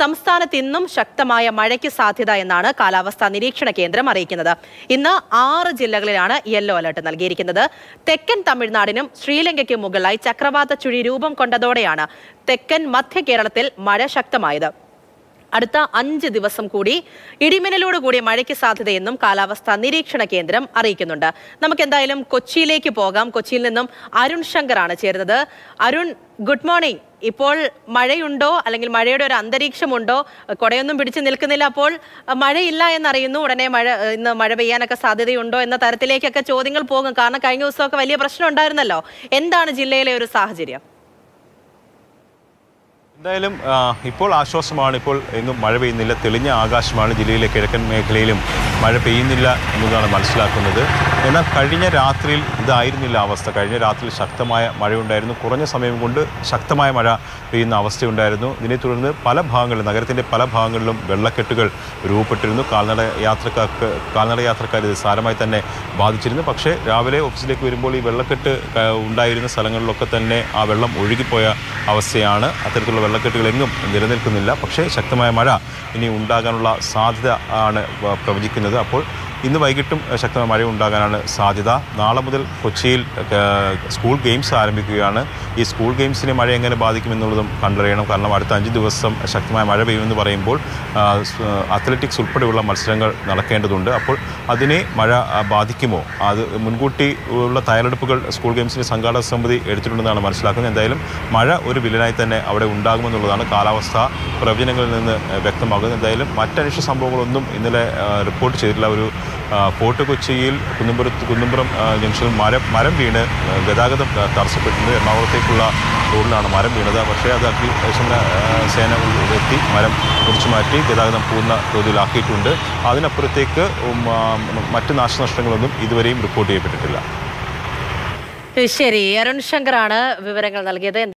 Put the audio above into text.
സംസ്ഥാനത്ത് ഇന്നും ശക്തമായ മഴയ്ക്ക് സാധ്യത എന്നാണ് കാലാവസ്ഥാ നിരീക്ഷണ കേന്ദ്രം അറിയിക്കുന്നത് ഇന്ന് ആറ് ജില്ലകളിലാണ് യെല്ലോ അലർട്ട് നൽകിയിരിക്കുന്നത് തെക്കൻ തമിഴ്നാടിനും ശ്രീലങ്കയ്ക്കും മുകളിലായി ചക്രവാത ചുഴി രൂപം കൊണ്ടതോടെയാണ് തെക്കൻ മധ്യ കേരളത്തിൽ മഴ ശക്തമായത് അടുത്ത അഞ്ച് ദിവസം കൂടി ഇടിമിന്നലോട് കൂടിയ മഴയ്ക്ക് സാധ്യതയെന്നും കാലാവസ്ഥാ നിരീക്ഷണ കേന്ദ്രം അറിയിക്കുന്നുണ്ട് നമുക്ക് എന്തായാലും കൊച്ചിയിലേക്ക് പോകാം കൊച്ചിയിൽ നിന്നും അരുൺ ശങ്കറാണ് ചേരുന്നത് അരുൺ ഗുഡ് മോർണിംഗ് ഇപ്പോൾ മഴയുണ്ടോ അല്ലെങ്കിൽ മഴയുടെ ഒരു അന്തരീക്ഷമുണ്ടോ കുടയൊന്നും പിടിച്ചു നിൽക്കുന്നില്ല അപ്പോൾ അഹ്, മഴയില്ല എന്നറിയുന്നു ഉടനെ മഴ അഹ്, ഇന്ന് മഴ പെയ്യാനൊക്കെ സാധ്യതയുണ്ടോ എന്ന തരത്തിലേക്കൊക്കെ ചോദ്യങ്ങൾ പോകും കാരണം കഴിഞ്ഞ ദിവസമൊക്കെ വലിയ പ്രശ്നം ഉണ്ടായിരുന്നല്ലോ എന്താണ് ജില്ലയിലെ ഒരു സാഹചര്യം എന്തായാലും ആ, ഇപ്പോൾ ആശ്വാസമാണ് ഇപ്പോൾ എങ്ങും മഴ പെയ്യുന്നില്ല തെളിഞ്ഞ ആകാശമാണ് ജില്ലയിലെ കിഴക്കൻ മേഖലയിലും മഴ പെയ്യുന്നില്ല എന്നതാണ് മനസ്സിലാക്കുന്നത് എന്നാൽ കഴിഞ്ഞ രാത്രിയിൽ ഇതായിരുന്നില്ല അവസ്ഥ കഴിഞ്ഞ രാത്രിയിൽ ശക്തമായ മഴയുണ്ടായിരുന്നു കുറഞ്ഞ സമയം കൊണ്ട് ശക്തമായ മഴ പെയ്യുന്ന അവസ്ഥയുണ്ടായിരുന്നു ഇതിനെ തുടർന്ന് പല ഭാഗങ്ങളിലും നഗരത്തിൻ്റെ പല ഭാഗങ്ങളിലും വെള്ളക്കെട്ടുകൾ രൂപപ്പെട്ടിരുന്നു കാൽനട യാത്രക്കാർക്ക് കാൽനട യാത്രക്കാർ ഇത് സാരമായി തന്നെ ബാധിച്ചിരുന്നു പക്ഷേ രാവിലെ ഓഫീസിലേക്ക് വരുമ്പോൾ ഈ വെള്ളക്കെട്ട് ക- ഉണ്ടായിരുന്ന സ്ഥലങ്ങളിലൊക്കെ തന്നെ ആ വെള്ളം ഒഴുകിപ്പോയ അവസ്ഥയാണ് അത്തരത്തിലുള്ള വെള്ളക്കെട്ടുകൾ എങ്ങും നിലനിൽക്കുന്നില്ല പക്ഷേ ശക്തമായ മഴ ഇനി ഉണ്ടാകാനുള്ള സാധ്യത ആണ് വ- പ്രവചിക്കുന്നത് അപ്പോൾ ഇന്ന് വൈകിട്ടും അഹ്, ശക്തമായ മഴ ഉണ്ടാകാനാണ് സാധ്യത നാളെ മുതൽ കൊച്ചിയിൽ അഹ്, സ്കൂൾ ഗെയിംസ് ആരംഭിക്കുകയാണ് ഈ സ്കൂൾ ഗെയിംസിനെ മഴ എങ്ങനെ ബാധിക്കുമെന്നുള്ളതും കണ്ടറിയണം കാരണം അടുത്ത അഞ്ച് ദിവസം ശക്തമായ മഴ പെയ്യുമെന്ന് പറയുമ്പോൾ ആ, സ്- അത്ലറ്റിക്സ് ഉൾപ്പെടെയുള്ള മത്സരങ്ങൾ നടക്കേണ്ടതുണ്ട് അപ്പോൾ അതിനെ മഴ ആ, ബാധിക്കുമോ അത് മുൻകൂട്ടി ഉള്ള തയ്യാറെടുപ്പുകൾ സ്കൂൾ ഗെയിംസിൻ്റെ സംഘാടക സമിതി എടുത്തിട്ടുണ്ടെന്നാണ് മനസ്സിലാക്കുന്നത് എന്തായാലും മഴ ഒരു വില്ലനായി തന്നെ അവിടെ ഉണ്ടാകുമെന്നുള്ളതാണ് കാലാവസ്ഥ പ്രവചനങ്ങളിൽ നിന്ന് ഏഹ്, വ്യക്തമാകുന്നത് എന്തായാലും മറ്റനിഷ്ട സംഭവങ്ങളൊന്നും ഇന്നലെ ആ, റിപ്പോർട്ട് ചെയ്തിട്ടില്ല ഒരു ആ, ഫോർട്ട് കൊച്ചിയിൽ കുന്നുംപുരത്ത് കുന്നുംപുറം ആ, ജംഗ്ഷനിൽ മരം മരം വീണ് ആ, ഗതാഗതം ത- തടസ്സപ്പെട്ടിട്ടുണ്ട് എറണാകുളത്തേക്കുള്ള റോഡിലാണ് മരം വീണത് പക്ഷേ അത് അഗ്നിശമന ആ, സേന എത്തി മരം മുറിച്ചു മാറ്റി ഗതാഗതം പൂർണ്ണ തോതിലാക്കിയിട്ടുണ്ട് അതിനപ്പുറത്തേക്ക് ഉം, ആ, മറ്റ് നാശനഷ്ടങ്ങളൊന്നും ഇതുവരെയും റിപ്പോർട്ട് ചെയ്യപ്പെട്ടിട്ടില്ല ശരി അരുൺ ശങ്കറാണ് വിവരങ്ങൾ നൽകിയത്